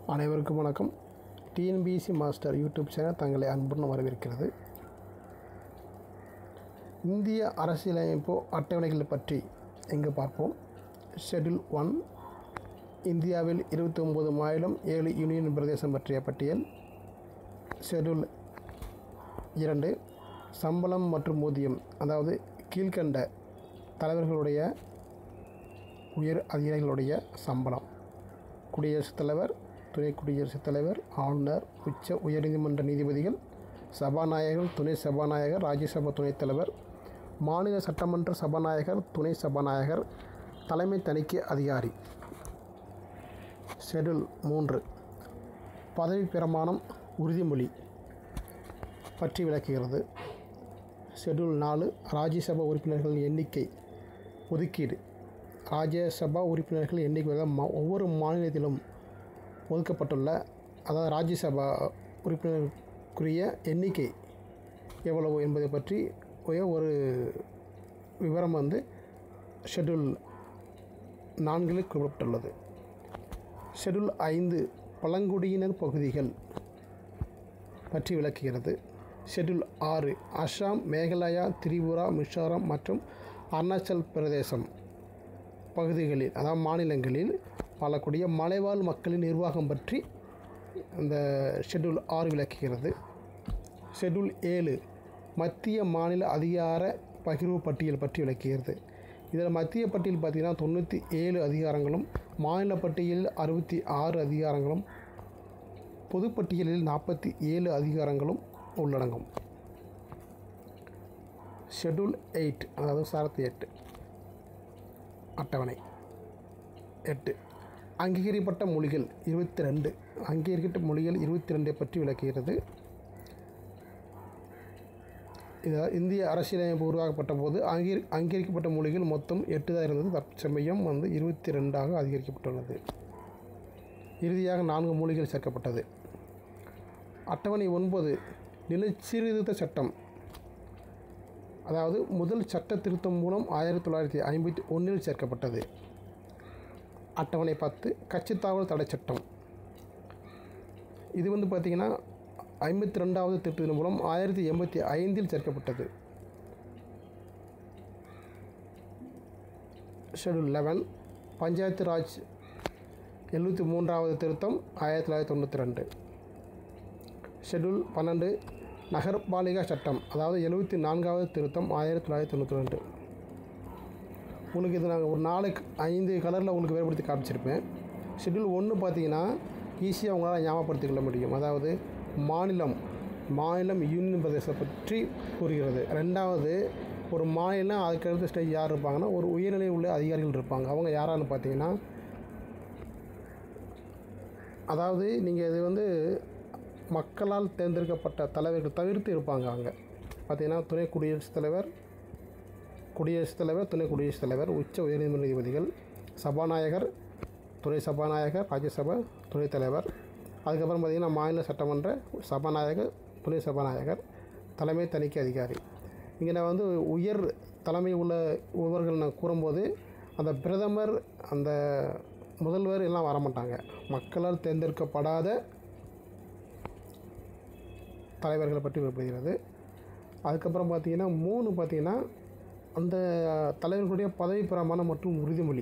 அனைவருக்கும் வணக்கம் TNPSC master YouTube channel தங்களை அன்புடன் வரவேற்கிறது இந்திய அரசியலமைப்பு அட்டவணைகள் பற்றி இங்கு பார்ப்போம் ஷெட்யூல் ஒன் இந்தியாவில் இருபத்தி ஒம்பது மாநிலம் ஏழு யூனியன் பிரதேசம் பற்றிய பட்டியல் ஷெட்யூல் இரண்டு சம்பளம் மற்றும் ஊதியம் அதாவது கீழ்கண்ட தலைவர்களுடைய உயர் அதிகாரிகளுடைய சம்பளம் குடியரசுத் தலைவர் துணை குடியரசுத் தலைவர் ஆளுநர் உச்ச உயர்நீதிமன்ற நீதிபதிகள் சபாநாயகர் துணை சபாநாயகர் ராஜ்யசபா துணைத் தலைவர் மாநில சட்டமன்ற சபாநாயகர் துணை சபாநாயகர் தலைமை தணிக்கை அதிகாரி ஷெட்யூல் மூன்று பதவி பிரமாணம் உறுதிமொழி பற்றி விளக்குகிறது ஷெட்யூல் நாலு ராஜ்யசபா உறுப்பினர்களின் எண்ணிக்கை ஒதுக்கீடு ராஜ்யசபா உறுப்பினர்கள் எண்ணிக்கை வந்து மா- ஒவ்வொரு மாநிலத்திலும் ஒதுக்கப்பட்டுள்ள அதாவது ராஜ்யசபா உறுப்பினருக்குரிய எண்ணிக்கை எவ்வளவு என்பதை பற்றி ஒரே ஒரு விவரம் வந்து ஷெட்யூல் நான்கில் குறிப்பிட்டுள்ளது ஷெட்யூல் ஐந்து பழங்குடியினர் பகுதிகள் பற்றி விளக்குகிறது ஷெட்யூல் ஆறு அஸ்ஸாம் மேகாலயா திரிபுரா மிசோரம் மற்றும் அருணாச்சல் பிரதேசம் பகுதிகளில் அதாவது மாநிலங்களில் வாழக்கூடிய மலைவாழ் மக்களின் நிர்வாகம் பற்றி இந்த ஷெட்யூல் ஆறு விளக்குகிறது ஷெட்யூல் ஏழு மத்திய மாநில அதிகார பகிர்வு பட்டியல் பற்றி விளக்குகிறது இதில் மத்திய பட்டியல் பார்த்திங்கன்னா தொண்ணூற்றி ஏழு அதிகாரங்களும் மாநில பட்டியலில் அறுபத்தி ஆறு அதிகாரங்களும் பொதுப்பட்டியலில் நாற்பத்தி ஏழு அதிகாரங்களும் உள்ளடங்கும் ஷெட்யூல் எயிட் அதாவது சாரத்தி எட்டு அட்டவணை எட்டு அங்கீகரிக்கப்பட்ட மொழிகள் இருபத்தி ரெண்டு அங்கீகரிக்கப்பட்ட மொழிகள் இருபத்தி ரெண்டை பற்றி விளக்குகிறது இதில் இந்திய அரசியலமைப்பு உருவாக்கப்பட்ட போது அங்கீகரி அங்கீகரிக்கப்பட்ட மொழிகள் மொத்தம் எட்டு தான் இருந்தது தற்சமயம் வந்து இருபத்தி ரெண்டாக அதிகரிக்கப்பட்டுள்ளது இறுதியாக நான்கு மொழிகள் சேர்க்கப்பட்டது அட்டவணை ஒன்பது நிலச்சீர்திருத்த சட்டம் அதாவது முதல் சட்ட திருத்தம் மூலம் ஆயிரத்தி தொள்ளாயிரத்தி ஐம்பத்தி ஒன்றில் சேர்க்கப்பட்டது அட்டவணை பத்து கட்சித்தாவல் தடை சட்டம் இது வந்து பார்த்திங்கன்னா ஐம்பத்தி ரெண்டாவது திருத்தத்தின் மூலம் ஆயிரத்தி எண்பத்தி ஐந்தில் சேர்க்கப்பட்டது ஷெட்யூல் லெவன் பஞ்சாயத்து ராஜ் எழுபத்தி மூன்றாவது திருத்தம் ஆயிரத்தி தொள்ளாயிரத்தி தொண்ணூற்றி ரெண்டு ஷெட்யூல் பன்னெண்டு நகர்பாலிகா சட்டம் அதாவது எழுபத்தி நான்காவது திருத்தம் ஆயிரத்தி தொள்ளாயிரத்தி தொண்ணூற்றி ரெண்டு உங்களுக்கு இது நாங்கள் ஒரு நாளைக்கு ஐந்து கலரில் உங்களுக்கு வேறுபடுத்தி காமிச்சிருப்பேன் ஷெட்யூல் ஒன்று பார்த்தீங்கன்னா ஈஸியாக உங்களால் ஞாபகப்படுத்திக் கொள்ள முடியும் அதாவது மாநிலம் மாநிலம் யூனியன் பிரதேசத்தை பற்றி கூறுகிறது ரெண்டாவது ஒரு மாநிலம் அதுக்கடுத்த ஸ்டேஜ் யார் இருப்பாங்கன்னா ஒரு உயர்நிலை உள்ள அதிகாரிகள் இருப்பாங்க அவங்க யாரான்னு பார்த்தீங்கன்னா அதாவது நீங்கள் இது வந்து மக்களால் தேர்ந்தெடுக்கப்பட்ட தலைவர்கள் தவிர்த்து இருப்பாங்க அங்கே பார்த்தீங்கன்னா துணை குடியரசுத் தலைவர் குடியரசுத் தலைவர் துணை குடியரசுத் தலைவர் உச்ச உயர்நீதிமன்ற நீதிபதிகள் சபாநாயகர் துணை சபாநாயகர் ராஜ்யசபா துணைத் தலைவர் அதுக்கப்புறம் பார்த்திங்கன்னா மாநில சட்டமன்ற சபாநாயகர் துணை சபாநாயகர் தலைமை தணிக்கை அதிகாரி இங்கே நான் வந்து உயர் தலைமை உள்ள ஒருவர்கள் நான் கூறும்போது அந்த பிரதமர் அந்த முதல்வர் எல்லாம் வரமாட்டாங்க மக்களால் தேர்ந்தெடுக்கப்படாத தலைவர்களை பற்றி குறிப்பிடுகிறது அதுக்கப்புறம் பார்த்தீங்கன்னா மூணு பார்த்தீங்கன்னா அந்த தலைவர்களுடைய பதவி பிரமாணம் மற்றும் உறுதிமொழி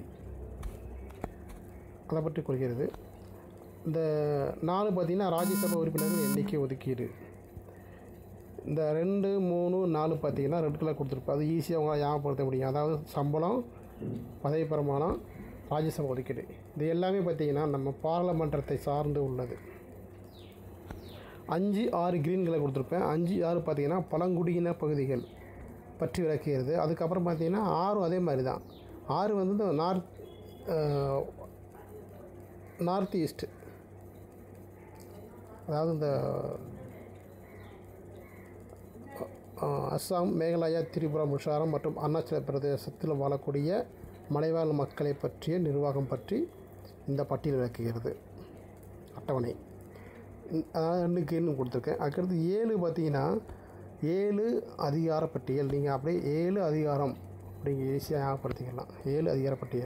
அதை பற்றி குறிக்கிறது இந்த நாலு பார்த்தீங்கன்னா ராஜ்யசபா உறுப்பினர்கள் எண்ணிக்கை ஒதுக்கீடு இந்த ரெண்டு மூணு நாலு பார்த்தீங்கன்னா ரெட் கலர் கொடுத்துருப்போம் அது ஈஸியாக உங்களால் ஞாபகப்படுத்த முடியும் அதாவது சம்பளம் பதவி பிரமாணம் ராஜ்யசபா ஒதுக்கீடு இது எல்லாமே பார்த்தீங்கன்னா நம்ம பாராளுமன்றத்தை சார்ந்து உள்ளது அஞ்சு ஆறு கிரீன் கலர் கொடுத்துருப்பேன் அஞ்சு ஆறு பார்த்தீங்கன்னா பழங்குடியின பகுதிகள் பற்றி விளக்குகிறது அதுக்கப்புறம் பார்த்தீங்கன்னா ஆறும் அதே மாதிரி தான் ஆறு வந்து இந்த நார்த் நார்த் ஈஸ்ட் அதாவது இந்த அஹ், அஸ்ஸாம் மேகாலயா திரிபுரா மிசோரம் மற்றும் அருணாச்சல பிரதேசத்தில் வாழக்கூடிய மலைவாழ் மக்களை பற்றிய நிர்வாகம் பற்றி இந்த பட்டியல் விளக்குகிறது அட்டவணை இந்த- அதாவது ரெண்டு கீழ்னு கொடுத்துருக்கேன் அதுக்கடுத்து ஏழு பார்த்தீங்கன்னா ஏழு அதிகார பட்டியல் நீங்கள் அப்படியே ஏழு அதிகாரம் அப்படிங்க ஈஸியாக ஞாபகப்படுத்திக்கலாம் ஏழு அதிகார பட்டியல்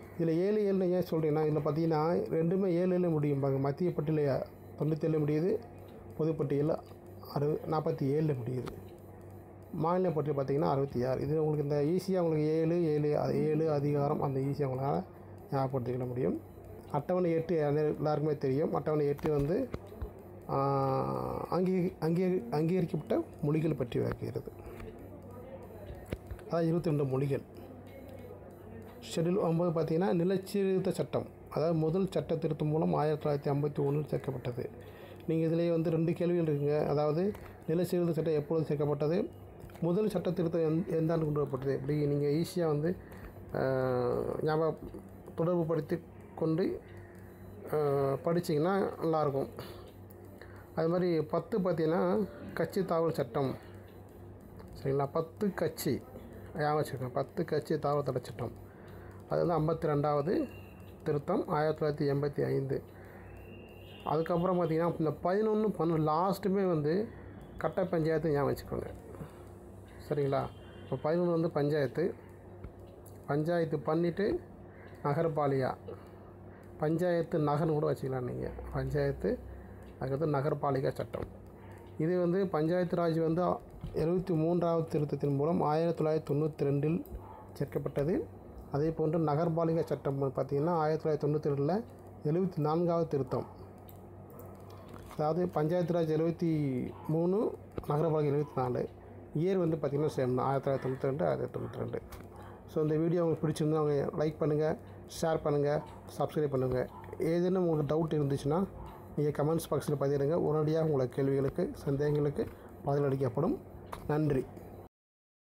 இதில் ஏழு ஏழுன்னு ஏன் சொல்கிறேன்னா இதில் பார்த்தீங்கன்னா ரெண்டுமே ஏழு ஏழு முடியும் பாருங்க மத்திய பட்டியலில் தொண்ணூற்றேழு முடியுது பொதுப்பட்டியலில் அறு நாற்பத்தி ஏழில் முடியுது மாநில பட்டியல் பார்த்தீங்கன்னா அறுபத்தி ஆறு இது உங்களுக்கு இந்த ஈஸியாக உங்களுக்கு ஏழு ஏழு அ- ஏழு அதிகாரம் அந்த ஈஸியாக உங்களால் ஞாபகப்படுத்திக்கிட முடியும் அட்டவணை எட்டு எல்லா- எல்லாருக்குமே தெரியும் அட்டவணை எட்டு வந்து ஆஹ், அங்கீ அங்கீ அங்கீகரிக்கப்பட்ட மொழிகள் பற்றி விளக்குகிறது அதாவது இருபத்தி ரெண்டு மொழிகள் ஷெட்யூல் ஒம்பது பார்த்தீங்கன்னா நிலச்சீர்திருத்த சட்டம் அதாவது முதல் சட்ட திருத்தம் மூலம் ஆயிரத்தி தொள்ளாயிரத்தி ஐம்பத்தி ஒன்றில் சேர்க்கப்பட்டது நீங்கள் இதிலேயே வந்து ரெண்டு கேள்விகள் இருக்குங்க அதாவது நிலச்சீர்திருத்த சட்டம் எப்பொழுது சேர்க்கப்பட்டது முதல் சட்ட திருத்தம் எந் எந்த ஆண்டு கொண்டு வரப்பட்டது இப்படி நீங்கள் ஈஸியாக வந்து ஆஹ், ஞாபகம் தொடர்பு படுத்தி கொண்டு படிச்சிங்கன்னா நல்லாயிருக்கும் அது மாதிரி பத்து பார்த்தீங்கன்னா கட்சி தாவல் சட்டம் சரிங்களா பத்து கட்சி ஞாபகம் வச்சுக்கோங்க பத்து கட்சி தாவல் தடை சட்டம் அது வந்து ஐம்பத்தி ரெண்டாவது திருத்தம் ஆயிரத்தி தொள்ளாயிரத்தி எண்பத்தி ஐந்து அதுக்கப்புறம் பார்த்தீங்கன்னா இந்த பதினொன்று பன்னெண்டு லாஸ்ட்டுமே வந்து கட்ட பஞ்சாயத்து ஞாபகம் வச்சுக்கோங்க சரிங்களா இப்போ பதினொன்று வந்து பஞ்சாயத்து பஞ்சாயத்து பண்ணிவிட்டு நகரபாலிகா பஞ்சாயத்து நகர்னு கூட வச்சுக்கலாம் நீங்கள் பஞ்சாயத்து அதுக்கடுத்து நகரபாலிகா சட்டம் இது வந்து பஞ்சாயத்து ராஜ் வந்து எழுபத்தி மூன்றாவது திருத்தத்தின் மூலம் ஆயிரத்தி தொள்ளாயிரத்தி தொண்ணூற்றி ரெண்டில் சேர்க்கப்பட்டது அதே போன்று நகர்பாலிகா சட்டம் பார்த்திங்கன்னா ஆயிரத்தி தொள்ளாயிரத்தி தொண்ணூற்றி ரெண்டில் எழுபத்தி நான்காவது திருத்தம் அதாவது பஞ்சாயத்து ராஜ் எழுபத்தி மூணு நகரபாலிகை எழுபத்தி நாலு இயர் வந்து பார்த்திங்கன்னா சேம் தான் ஆயிரத்தி தொள்ளாயிரத்தி தொண்ணூற்றி ரெண்டு ஆயிரத்தி தொண்ணூற்றி ரெண்டு ஸோ இந்த வீடியோ உங்களுக்கு பிடிச்சிருந்தா அவங்க லைக் பண்ணுங்கள் ஷேர் பண்ணுங்கள் சப்ஸ்கிரைப் பண்ணுங்கள் ஏதேனும் உங்களுக்கு டவுட் இருந்துச்சுன்னா நீங்கள் கமெண்ட்ஸ் பாக்ஸில் பதிவிடுங்க உடனடியாக உங்களோட கேள்விகளுக்கு சந்தேகங்களுக்கு பதிலளிக்கப்படும் நன்றி